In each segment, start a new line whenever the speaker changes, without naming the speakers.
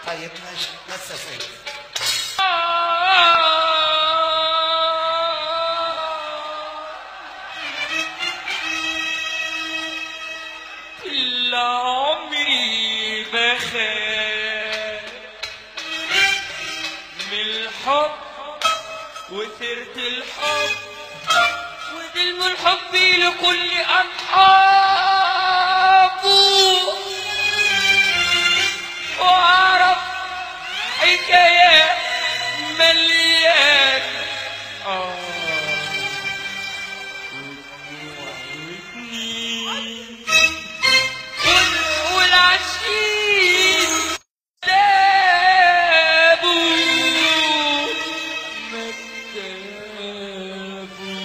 طيب ماشي بس يا سيدي
كل عمري بخاف من الحب وثيرة الحب ودلم الحب لكل أصحابه وأعرف حكايات مليان آه واتنين والعشيق تابوا ما تابوا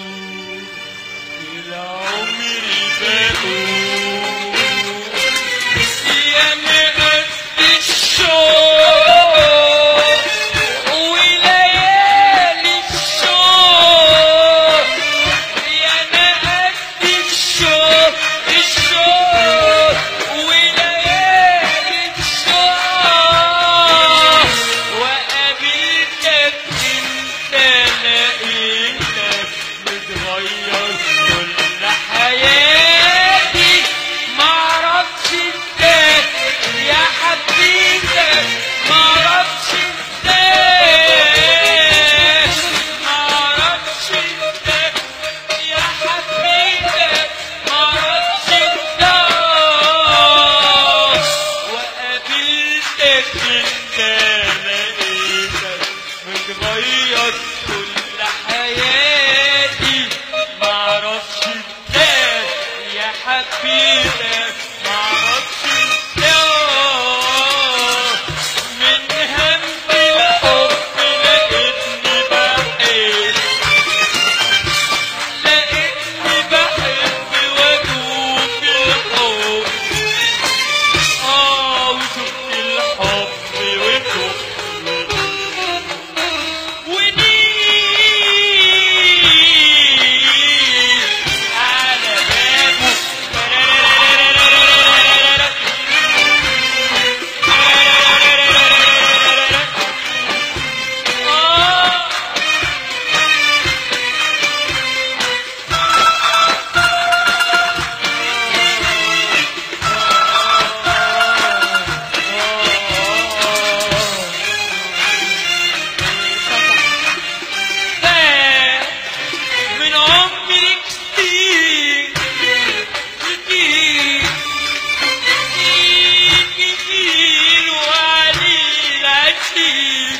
العمر بقوا يا مقد الشوق وليالي الشوق يا مقد الشوق الشوق وليالي الشوق وقابلتك انت لقيتك متغير كل حياتي معرفش ازاي يا حبيبك معرفش ازاي معرفش ازاي يا حبيبك معرفش ازاي وقابلتك انت لقيتك متغير كل حياتي معرفش ازاي يا حبيبك معرفش ازاي من هم الحب لقيتني بحب لقيتني بحب وادوب الحب اه وشفت الحب وشفت ونيل على بابه آه من عمري كتير كتير كتير كتير وقليل عشير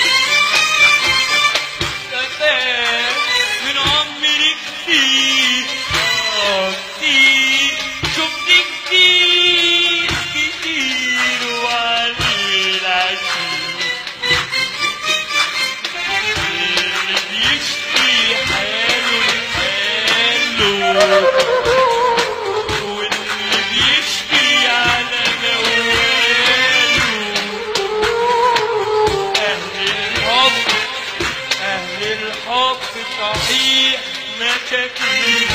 من عمري كتير آه كتير شفت كتير كتير وقليل عشير اللي بيشكي حاله لحاله واللي بيشكي على مواله أهل الحب أهل الحب صحيح مشاكل